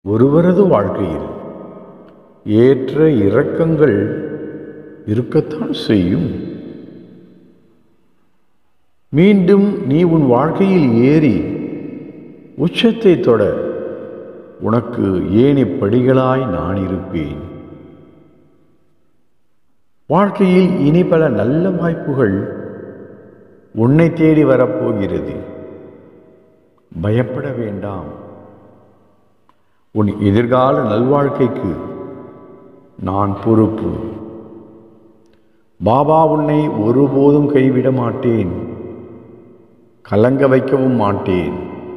ஒருவரது வாழ்க்கையில் ஏற்ற இறக்கங்கள் இருக்கத்தான் செய்யும் மீண்டும் நீ உன் வாழ்க்கையில் ஏறி உச்சத்தை தொட உனக்கு ஏணி படிகளாய் நான் இருப்பேன் வாழ்க்கையில் இனி பல நல்ல வாய்ப்புகள் உன்னை தேடி வரப்போகிறது பயப்பட வேண்டாம் உன் எதிர்கால நல்வாழ்க்கைக்கு நான் பொறுப்பு பாபா உன்னை ஒருபோதும் கைவிட மாட்டேன் கலங்க வைக்கவும் மாட்டேன்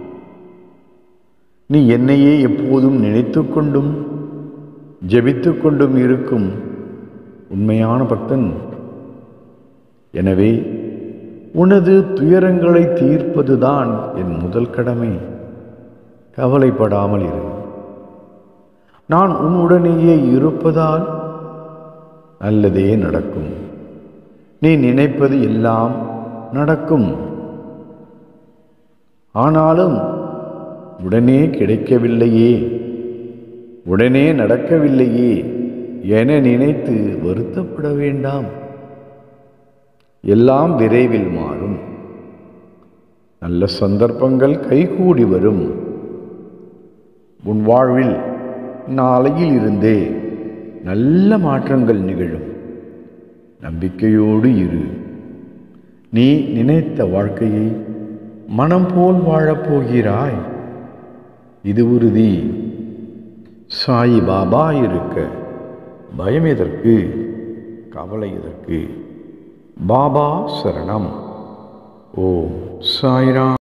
நீ என்னையே எப்போதும் நினைத்து கொண்டும் ஜெபித்து கொண்டும் இருக்கும் உண்மையான பக்தன் எனவே உனது துயரங்களை தீர்ப்பதுதான் என் முதல் கடமை கவலைப்படாமல் இரு நான் உன்னுடனேயே இருப்பதால் நல்லதே நடக்கும் நீ நினைப்பது எல்லாம் நடக்கும் ஆனாலும் உடனே கிடைக்கவில்லையே உடனே நடக்கவில்லையே என நினைத்து வருத்தப்பட வேண்டாம் எல்லாம் விரைவில் மாறும் நல்ல சந்தர்ப்பங்கள் கைகூடி வரும் உன் வாழ்வில் நாளையில் இருந்தே நல்ல மாற்றங்கள் நிகழும் நம்பிக்கையோடு இரு நீ நினைத்த வாழ்க்கையை மனம் போல் வாழப்போகிறாய் இது உறுதி சாயி பாபா இருக்க பயம் எதற்கு கவலை எதற்கு பாபா சரணம் ஓம் சாய்ராம்